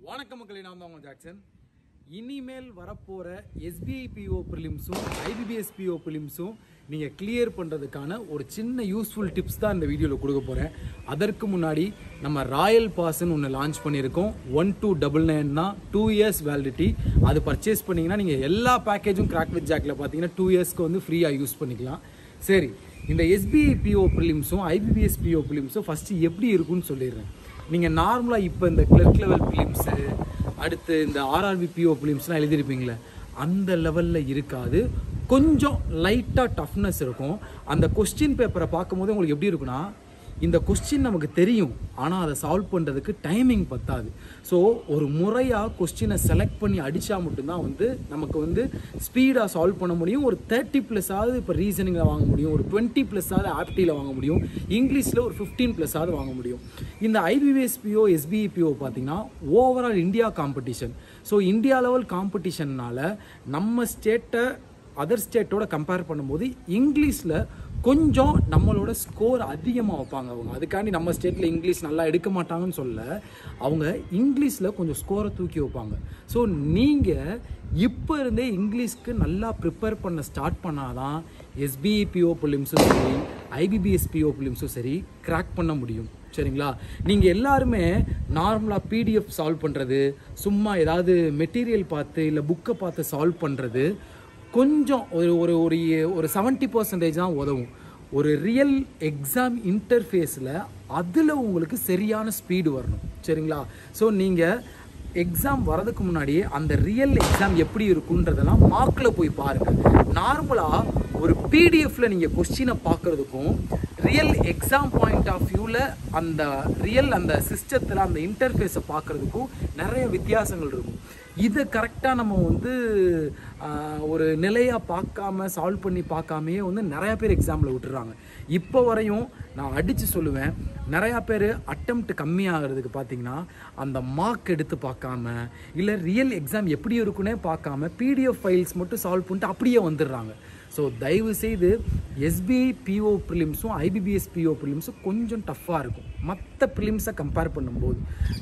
வணக்கம் மக்களே நான் தான் உங்க ஜாக்சன் இனிமேல் வரப்போகிற எஸ்பிஐ பிஓ ப்ரிலிம்ஸும் ஐபிபிஎஸ் பிஓ ப்ரிலிம்ஸும் நீங்கள் கிளியர் பண்ணுறதுக்கான ஒரு சின்ன யூஸ்ஃபுல் டிப்ஸ் தான் இந்த வீடியோவில் கொடுக்க போகிறேன் அதற்கு முன்னாடி நம்ம ராயல் பாஸ்ன்னு ஒன்று லான்ச் பண்ணியிருக்கோம் ஒன் டூ டபுள் நைன் தான் டூ இயர்ஸ் வேலிடிட்டி அது பர்ச்சேஸ் பண்ணிங்கன்னா நீங்கள் எல்லா பேக்கேஜும் கிராக் வித் ஜாக்கில் பார்த்தீங்கன்னா டூ இயர்ஸ்க்கு வந்து ஃப்ரீயாக யூஸ் பண்ணிக்கலாம் சரி இந்த எஸ்பிஐ பிஓ ப்ரிலிம்ஸும் ஐபிபிஎஸ் பிஓ ப்ரிலிம்ஸும் ஃபஸ்ட்டு எப்படி இருக்குன்னு சொல்லிடுறேன் நீங்கள் நார்மலாக இப்போ இந்த கிளர்க் லெவல் ஃபிலிம்ஸு அடுத்து இந்த ஆர்ஆர்பி பிஓ ஃபிலிம்ஸ்லாம் எழுதியிருப்பீங்களே அந்த லெவலில் இருக்காது கொஞ்சம் லைட்டாக டஃப்னஸ் இருக்கும் அந்த கொஸ்டின் பேப்பரை பார்க்கும்போது உங்களுக்கு எப்படி இருக்குன்னா இந்த கொஸ்டின் நமக்கு தெரியும் ஆனால் அதை சால்வ் பண்ணுறதுக்கு டைமிங் பத்தாது ஸோ ஒரு முறையாக கொஸ்டினை செலக்ட் பண்ணி அடித்தா மட்டும்தான் வந்து நமக்கு வந்து ஸ்பீடாக சால்வ் பண்ண முடியும் ஒரு தேர்ட்டி ப்ளஸ்ஸாவது இப்போ ரீசனிங்கில் வாங்க முடியும் ஒரு டுவெண்ட்டி ப்ளஸ்ஸாவது ஆப்டியில் வாங்க முடியும் இங்கிலீஷில் ஒரு ஃபிஃப்டீன் ப்ளஸ்ஸாவது வாங்க முடியும் இந்த ஐபிபிஎஸ்பிஓ எஸ்பிஇபிஓ பார்த்தீங்கன்னா overall India competition so India level காம்படிஷன்னால நம்ம ஸ்டேட்டை அதர் ஸ்டேட்டோட கம்பேர் பண்ணும்போது இங்கிலீஷில் கொஞ்சம் நம்மளோட ஸ்கோர் அதிகமாக வைப்பாங்க அவங்க அதுக்காண்டி நம்ம ஸ்டேட்டில் இங்கிலீஷ் நல்லா எடுக்க மாட்டாங்கன்னு சொல்ல அவங்க இங்கிலீஷில் கொஞ்சம் ஸ்கோரை தூக்கி வைப்பாங்க ஸோ நீங்கள் இப்போ இருந்தே இங்கிலீஷ்க்கு நல்லா ப்ரிப்பேர் பண்ண ஸ்டார்ட் பண்ணாதான் எஸ்பிஇபிஓ பிலிம்ஸும் சரி ஐபிபிஎஸ்பிஓ பிலிம்ஸும் சரி கிராக் பண்ண முடியும் சரிங்களா நீங்கள் எல்லாருமே நார்மலாக பிடிஎஃப் சால்வ் பண்ணுறது சும்மா ஏதாவது மெட்டீரியல் பார்த்து இல்லை புக்கை பார்த்து சால்வ் பண்ணுறது கொஞ்சம் ஒரு ஒரு ஒரு ஒரு செவன்ட்டி பர்சன்டேஜ் தான் உதவும் ஒரு ரியல் எக்ஸாம் இன்டர்ஃபேஸில் அதில் உங்களுக்கு சரியான ஸ்பீடு வரணும் சரிங்களா ஸோ நீங்கள் எக்ஸாம் வரதுக்கு முன்னாடியே அந்த ரியல் எக்ஸாம் எப்படி இருக்குன்றதெல்லாம் மார்க்கில் போய் பாருங்கள் நார்மலாக ஒரு பிடிஎஃப்ல நீங்கள் கொஸ்டினை பார்க்குறதுக்கும் ரியல் எக்ஸாம் பாயிண்ட் ஆஃப் வியூவில் அந்த ரியல் அந்த சிஸ்டத்தில் அந்த இன்டர்ஃபேஸை பார்க்குறதுக்கும் நிறைய வித்தியாசங்கள் இருக்கும் இதை கரெக்டாக நம்ம வந்து ஆஹ், ஒரு நிலையாக பார்க்காம சால்வ் பண்ணி பார்க்காமையே வந்து நிறையா பேர் எக்ஸாமில் விட்டுறாங்க இப்போ வரையும் நான் அடித்து சொல்லுவேன் நிறையா பேர் அட்டம்ப்ட் கம்மியாகிறதுக்கு பார்த்தீங்கன்னா அந்த மார்க் எடுத்து பார்க்காம இல்லை ரியல் எக்ஸாம் எப்படி இருக்குன்னே பார்க்காம பிடிஎஃப் ஃபைல்ஸ் மட்டும் சால்வ் பண்ணிட்டு அப்படியே வந்துடுறாங்க ஸோ தயவு செய்து எஸ்பிஐ பிஓ ப்ரிலிம்ஸும் ஐபிபிஎஸ் பிஓ ப்ரிலிம்ஸும் கொஞ்சம் டஃப்பாக இருக்கும் மற்ற ப்ரிலிம்ஸை கம்பேர் பண்ணும்போது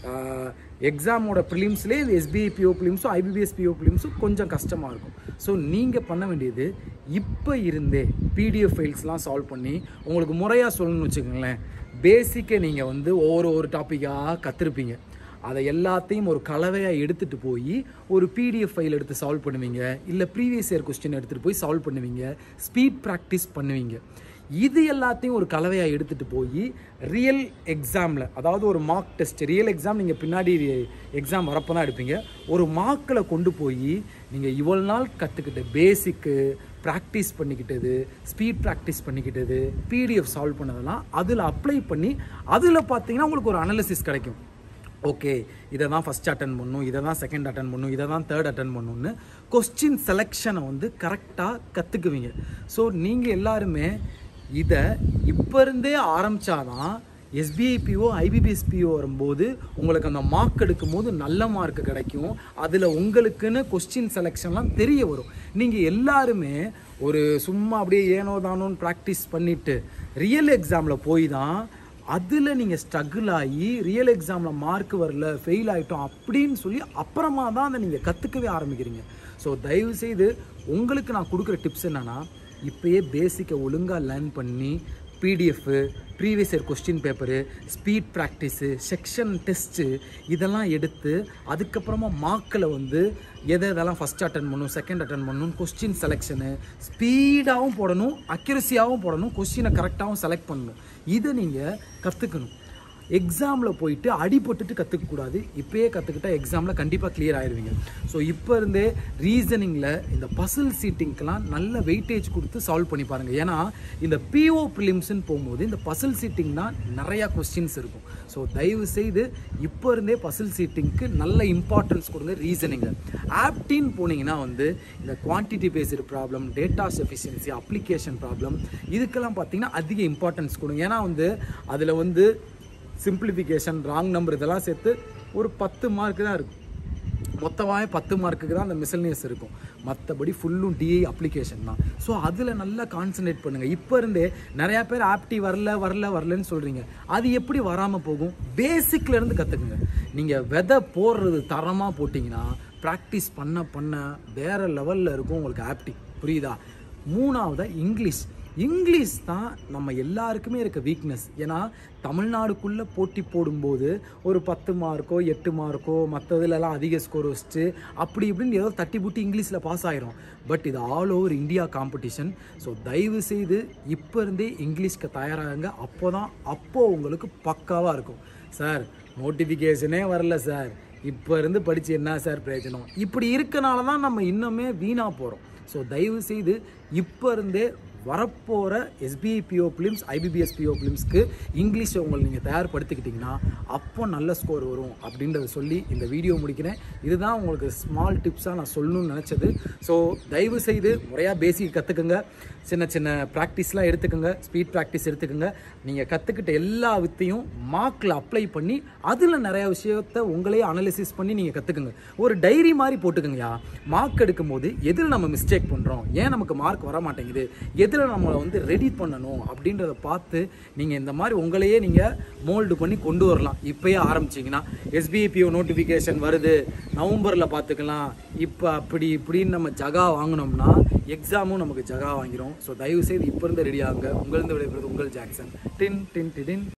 எக்ஸாமோட ப்ரிலிம்ஸ்லேயே இது எஸ்பிஐ பிஓ ப்ரிலிம்ஸும் ஐபிபிஎஸ் பிஓ ப்ரிலிம்ஸும் கொஞ்சம் கஷ்டமாக இருக்கும் ஸோ நீங்கள் பண்ண வேண்டியது இப்போ இருந்தே பிடிஎஃப் ஃபைல்ஸ்லாம் சால்வ் பண்ணி உங்களுக்கு முறையாக சொல்லணும்னு வச்சுக்கோங்களேன் பேசிக்கை நீங்கள் வந்து ஒவ்வொரு ஒரு டாப்பிக்காக கற்றுருப்பீங்க அதை எல்லாத்தையும் ஒரு கலவையாக எடுத்துகிட்டு போய் ஒரு பிடிஎஃப் ஃபைல் எடுத்து சால்வ் பண்ணுவீங்க இல்லை ப்ரீவியஸ் இயர் கொஸ்டின் எடுத்துகிட்டு போய் சால்வ் பண்ணுவீங்க ஸ்பீட் ப்ராக்டிஸ் பண்ணுவீங்க இது எல்லாத்தையும் ஒரு கலவையாக எடுத்துகிட்டு போய் ரியல் எக்ஸாமில் அதாவது ஒரு மார்க் டெஸ்ட் ரியல் எக்ஸாம் நீங்கள் பின்னாடி எக்ஸாம் வரப்போ தான் எடுப்பீங்க ஒரு மார்க்கில் கொண்டு போய் நீங்கள் இவ்வளோ நாள் கற்றுக்கிட்ட பேசிக்கு ப்ராக்டிஸ் பண்ணிக்கிட்டது ஸ்பீட் ப்ராக்டிஸ் பண்ணிக்கிட்டது பிடிஎஃப் சால்வ் பண்ணதெல்லாம் அதில் அப்ளை பண்ணி அதில் பார்த்தீங்கன்னா உங்களுக்கு ஒரு அனாலிசிஸ் கிடைக்கும் ஓகே இதை தான் ஃபஸ்ட் அட்டன் பண்ணும் இதை தான் செகண்ட் அட்டன் பண்ணும் இதை தான் தேர்ட் அட்டன் பண்ணணும்னு கொஸ்டின் செலெக்ஷனை வந்து கரெக்டாக கற்றுக்குவீங்க ஸோ நீங்கள் எல்லாருமே இதை இப்போ இருந்தே ஆரம்பித்தாதான் எஸ்பிஐபிஓ ஐபிபிஎஸ்பிஓ வரும்போது உங்களுக்கு அந்த மார்க் எடுக்கும்போது நல்ல மார்க் கிடைக்கும் அதில் உங்களுக்குன்னு கொஸ்டின் செலெக்ஷன்லாம் தெரிய வரும் நீங்கள் எல்லாருமே ஒரு சும்மா அப்படியே ஏனோ தானோன்னு ப்ராக்டிஸ் பண்ணிவிட்டு ரியல் எக்ஸாமில் போய் தான் அதில் நீங்கள் ஸ்ட்ரகிள் ஆகி ரியல் எக்ஸாமில் மார்க் வரல ஃபெயில் ஆகிட்டோம் அப்படின்னு சொல்லி அப்புறமா தான் அதை நீங்கள் கற்றுக்கவே ஆரம்பிக்கிறீங்க ஸோ தயவு செய்து உங்களுக்கு நான் கொடுக்குற டிப்ஸ் என்னென்னா இப்போயே பேசிக்கை ஒழுங்காக லேர்ன் பண்ணி PDF previous year question paper speed practice section test இதெல்லாம் எடுத்து அதுக்கப்புறமா மார்க்கில் வந்து எதை எதெல்லாம் ஃபஸ்ட் அட்டன் பண்ணணும் செகண்ட் அட்டன் பண்ணணும் கொஸ்டின் செலெக்ஷனு ஸ்பீடாகவும் போடணும் அக்யூரஸியாகவும் போடணும் கொஸ்டினை கரெக்டாகவும் செலக்ட் பண்ணணும் இதை நீங்கள் கற்றுக்கணும் எக்ஸாமில் போயிட்டு அடிபட்டுட்டு கற்றுக்கக்கூடாது இப்போயே கற்றுக்கிட்டா எக்ஸாமில் கண்டிப்பாக கிளியர் ஆயிருவீங்க ஸோ இப்போ இருந்தே ரீசனிங்கில் இந்த பசில் சீட்டிங்க்கெலாம் நல்ல வெயிட்டேஜ் கொடுத்து சால்வ் பண்ணி பாருங்கள் ஏன்னா இந்த பிஓ ப்ரிலிம்ஸ்னு போகும்போது இந்த பசில் சீட்டிங் தான் நிறையா கொஸ்டின்ஸ் இருக்கும் ஸோ தயவு செய்து இப்போ இருந்தே பசில் சீட்டிங்க்கு நல்ல இம்பார்ட்டன்ஸ் கொடுங்க ரீசனிங்கில் ஆப்டின்னு போனீங்கன்னா வந்து இந்த quantity based problem data sufficiency application problem இதுக்கெல்லாம் பார்த்தீங்கன்னா அதிக இம்பார்ட்டன்ஸ் கொடுங்க ஏன்னா வந்து அதில் வந்து சிம்பிளிஃபிகேஷன் ராங் நம்பர் இதெல்லாம் சேர்த்து ஒரு பத்து மார்க் தான் இருக்கும் மொத்தமாகவே பத்து மார்க்குக்கு தான் அந்த மிசல்னியஸ் இருக்கும் மற்றபடி ஃபுல்லும் டிஐ அப்ளிகேஷன் தான் ஸோ அதில் நல்லா கான்சன்ட்ரேட் பண்ணுங்கள் இப்போ இருந்தே நிறையா பேர் ஆப்டி வரல வரல வரலன்னு சொல்கிறீங்க அது எப்படி வராமல் போகும் பேசிக்ல இருந்து கற்றுக்குங்க நீங்கள் விதை போடுறது தரமாக போட்டிங்கன்னா ப்ராக்டிஸ் பண்ண பண்ண வேறு லெவலில் இருக்கும் உங்களுக்கு ஆப்டி புரியுதா மூணாவது இங்கிலீஷ் இங்கிலீஷ் தான் நம்ம எல்லாருக்குமே இருக்க வீக்னஸ் ஏன்னா தமிழ்நாடுக்குள்ளே போட்டி போடும்போது ஒரு பத்து மார்க்கோ எட்டு மார்க்கோ மற்றதுலலாம் அதிக ஸ்கோர் வச்சுட்டு அப்படி இப்படின்னு ஏதோ தட்டி புட்டி இங்கிலீஷில் பாஸ் ஆயிரும் பட் இது all over India competition so தயவு செய்து இப்போ இருந்தே இங்கிலீஷ்க்கு தயாராகுங்க அப்போ தான் அப்போது உங்களுக்கு பக்காவாக இருக்கும் சார் நோட்டிஃபிகேஷனே வரல சார் இப்போ இருந்து படித்து என்ன சார் பிரயோஜனம் இப்படி இருக்கனால தான் நம்ம இன்னுமே வீணாக போகிறோம் ஸோ தயவு செய்து இப்போ இருந்தே வரப்போகிற SBI PO prelims IBPS PO ஃபிலிம்ஸ்க்கு இங்கிலீஷை உங்களை நீங்கள் தயார்படுத்திக்கிட்டிங்கன்னா அப்போ நல்ல ஸ்கோர் வரும் அப்படின்றத சொல்லி இந்த வீடியோ முடிக்கிறேன் இதுதான் உங்களுக்கு ஸ்மால் டிப்ஸாக நான் சொல்லணும்னு நினச்சது ஸோ தயவு செய்து முறையாக பேசிக் கற்றுக்குங்க சின்ன சின்ன ப்ராக்டிஸ்லாம் எடுத்துக்கோங்க ஸ்பீட் ப்ராக்டிஸ் எடுத்துக்கோங்க நீங்கள் கற்றுக்கிட்ட எல்லா வித்தையும் மார்க்கில் அப்ளை பண்ணி அதில் நிறைய விஷயத்த உங்களே அனலிசிஸ் பண்ணி நீங்கள் கற்றுக்குங்க ஒரு டைரி மாதிரி போட்டுக்கோங்கயா மார்க் எடுக்கும்போது எதில் நம்ம மிஸ்டேக் பண்ணுறோம் ஏன் நமக்கு மார்க் வர மாட்டேங்குது எதில் நம்மளை வந்து ரெடி பண்ணணும் அப்படின்றத பார்த்து நீங்கள் இந்த மாதிரி உங்களையே நீங்கள் மோல்டு பண்ணி கொண்டு வரலாம் இப்போயே ஆரம்பிச்சிங்கன்னா எஸ்பிஐபிஓ நோட்டிஃபிகேஷன் வருது நவம்பரில் பார்த்துக்கலாம் இப்போ அப்படி இப்படின்னு நம்ம ஜகா வாங்கினோம்னா எக்ஸாமும் நமக்கு ஜகா வாங்கிரும் ஸோ தயவு செய்து இப்போ இருந்து ரெடி ஆகுங்க உங்களிருந்து விடைபெறுவது உங்கள் ஜாக்சன் டின் டின் டின்